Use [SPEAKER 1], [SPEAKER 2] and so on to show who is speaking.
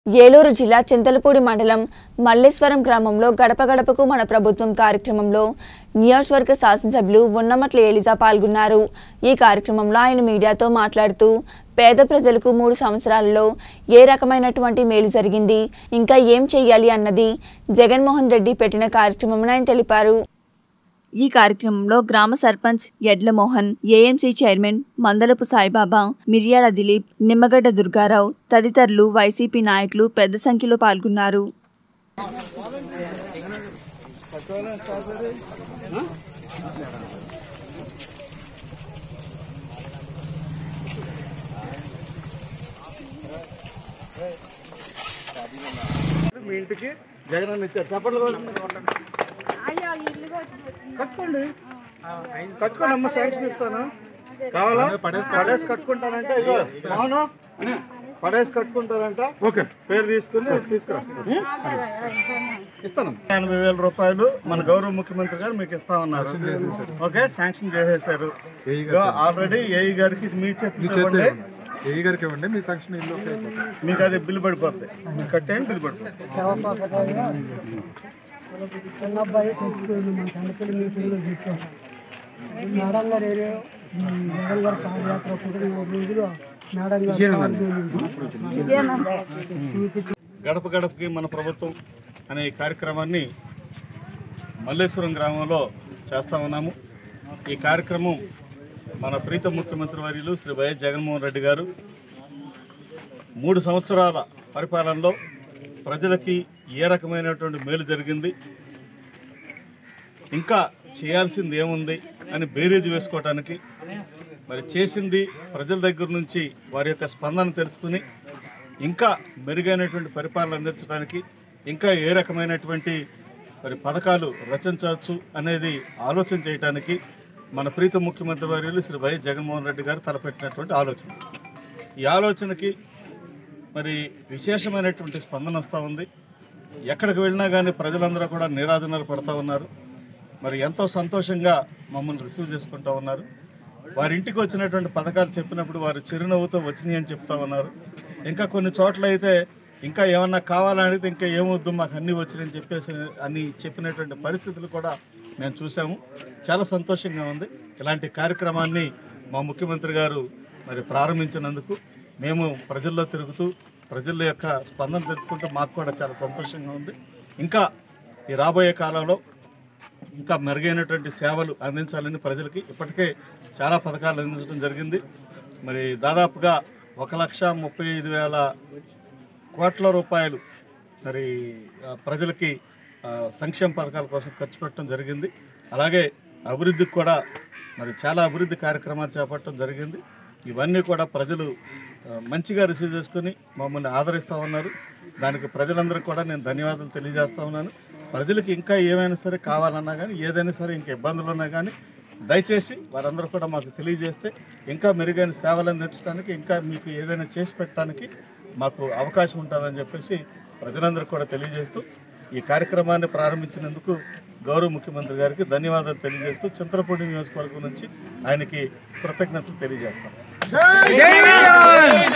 [SPEAKER 1] ఏలూరు జిల్లా చింతలపూడి మండలం మల్లేశ్వరం గ్రామంలో గడప గడపకు మన ప్రభుత్వం కార్యక్రమంలో నియోజకవర్గ శాసనసభ్యులు ఉన్నమట్ల ఎలిజా పాల్గొన్నారు ఈ కార్యక్రమంలో ఆయన మీడియాతో మాట్లాడుతూ పేద ప్రజలకు మూడు సంవత్సరాలలో ఏ రకమైనటువంటి మేలు జరిగింది ఇంకా ఏం చేయాలి అన్నది జగన్మోహన్ రెడ్డి పెట్టిన కార్యక్రమం ఆయన తెలిపారు ఈ కార్యక్రమంలో గ్రామ సర్పంచ్ ఎడ్ల మోహన్ ఏఎంసీ చైర్మన్ మందలపు సాయిబాబా మిర్యాల దిలీప్ నిమ్మగడ్డ దుర్గారావు తదితరులు వైసీపీ నాయకులు పెద్ద సంఖ్యలో పాల్గొన్నారు
[SPEAKER 2] మీ ఇంటికి జగన్ అన్న ఇచ్చారు చెప్పండి కట్టుకోండి కట్టుకోండి అమ్మ శాంక్షన్ ఇస్తాను కావాలా పడేసి కట్టుకుంటానంటే ఇగో అవును పడేసి కట్టుకుంటారంట ఓకే పేరు తీసుకుని తీసుకురా ఇస్తాను ఎనభై వేల రూపాయలు మన గౌరవ ముఖ్యమంత్రి గారు మీకు ఇస్తా ఉన్నారు ఓకే శాంక్షన్ చేసేసారు ఇగో ఆల్రెడీ ఏఈ గారికి ఇది మీ చేతి ఇవ్వండి
[SPEAKER 3] ఏ గారికి ఇవ్వండి మీ సంక్షణ ఇల్లు ఓకే అయిపోతుంది.
[SPEAKER 2] మీకు అది బిల్లు పడిపోతుంది మీకు కట్టేయండి బిల్లు పడిపోతుంది
[SPEAKER 4] చిన్న అబ్బాయి చచ్చిపోయింది మన కండపల్లి మీటింగ్లో చెప్పాను మేడం గారు ఏరియా జగన్ గారు పాదయాత్ర కూడా ఈ రోజులు మేడం గారు చూపించి
[SPEAKER 2] గడప గడపకి మన ప్రభుత్వం అనే ఈ కార్యక్రమాన్ని మల్లేశ్వరం గ్రామంలో చేస్తా ఉన్నాము ఈ కార్యక్రమం మన ప్రీత ముఖ్యమంత్రి వర్యులు శ్రీ వైఎస్ జగన్మోహన్ రెడ్డి గారు మూడు సంవత్సరాల పరిపాలనలో ప్రజలకి ఏ రకమైనటువంటి మేలు జరిగింది ఇంకా చేయాల్సింది ఏముంది అని బేరీజు వేసుకోవటానికి మరి చేసింది ప్రజల దగ్గర నుంచి వారి యొక్క స్పందన తెలుసుకుని ఇంకా మెరుగైనటువంటి పరిపాలన అందించడానికి ఇంకా ఏ రకమైనటువంటి మరి పథకాలు రచించవచ్చు అనేది ఆలోచన చేయడానికి మన ప్రీత ముఖ్యమంత్రి వర్యులు శ్రీ వైఎస్ జగన్మోహన్ రెడ్డి గారు తలపెట్టినటువంటి ఆలోచన ఈ ఆలోచనకి మరి విశేషమైనటువంటి స్పందన వస్తూ ఉంది ఎక్కడికి వెళ్ళినా కానీ ప్రజలందరూ కూడా నిరాధనలు పడుతూ ఉన్నారు మరి ఎంతో సంతోషంగా మమ్మల్ని రిసీవ్ చేసుకుంటూ ఉన్నారు వారి ఇంటికి వచ్చినటువంటి పథకాలు చెప్పినప్పుడు వారు చిరునవ్వుతో వచ్చినాయి అని చెప్తా ఉన్నారు ఇంకా కొన్ని చోట్ల అయితే ఇంకా ఏమన్నా కావాలని అడిగితే ఇంకా ఏమొద్దు మాకు అన్నీ వచ్చినాయని చెప్పేసి అని చెప్పినటువంటి పరిస్థితులు కూడా మేము చూసాము చాలా సంతోషంగా ఉంది ఇలాంటి కార్యక్రమాన్ని మా ముఖ్యమంత్రి గారు మరి ప్రారంభించినందుకు మేము ప్రజల్లో తిరుగుతూ ప్రజల యొక్క స్పందన తెలుసుకుంటూ మాకు కూడా చాలా సంతోషంగా ఉంది ఇంకా ఈ రాబోయే కాలంలో ఇంకా మెరుగైనటువంటి సేవలు అందించాలని ప్రజలకి ఇప్పటికే చాలా పథకాలు అందించడం జరిగింది మరి దాదాపుగా ఒక లక్ష ముప్పై ఐదు వేల కోట్ల రూపాయలు మరి ఆ, ప్రజలకి ఆ, సంక్షేమ పథకాల కోసం ఖర్చు పెట్టడం జరిగింది అలాగే అభివృద్ధికి కూడా మరి చాలా అభివృద్ధి కార్యక్రమాలు చేపట్టడం జరిగింది ఇవన్నీ కూడా ప్రజలు ఆ, మంచిగా రిసీవ్ చేసుకుని మమ్మల్ని ఆదరిస్తూ ఉన్నారు దానికి ప్రజలందరికీ కూడా నేను ధన్యవాదాలు తెలియజేస్తా ఉన్నాను ప్రజలకు ఇంకా ఏమైనా సరే కావాలన్నా కానీ ఏదైనా సరే ఇంకా ఇబ్బందులు ఉన్నా కానీ దయచేసి వారందరూ కూడా మాకు తెలియజేస్తే ఇంకా మెరుగైన సేవలు అందించడానికి ఇంకా మీకు ఏదైనా చేసి పెట్టడానికి మాకు అవకాశం ఉంటుందని చెప్పేసి ప్రజలందరూ కూడా తెలియజేస్తూ ఈ కార్యక్రమాన్ని ప్రారంభించినందుకు గౌరవ ముఖ్యమంత్రి గారికి ధన్యవాదాలు తెలియజేస్తూ చింతలపూడి నియోజకవర్గం నుంచి ఆయనకి కృతజ్ఞతలు తెలియజేస్తాం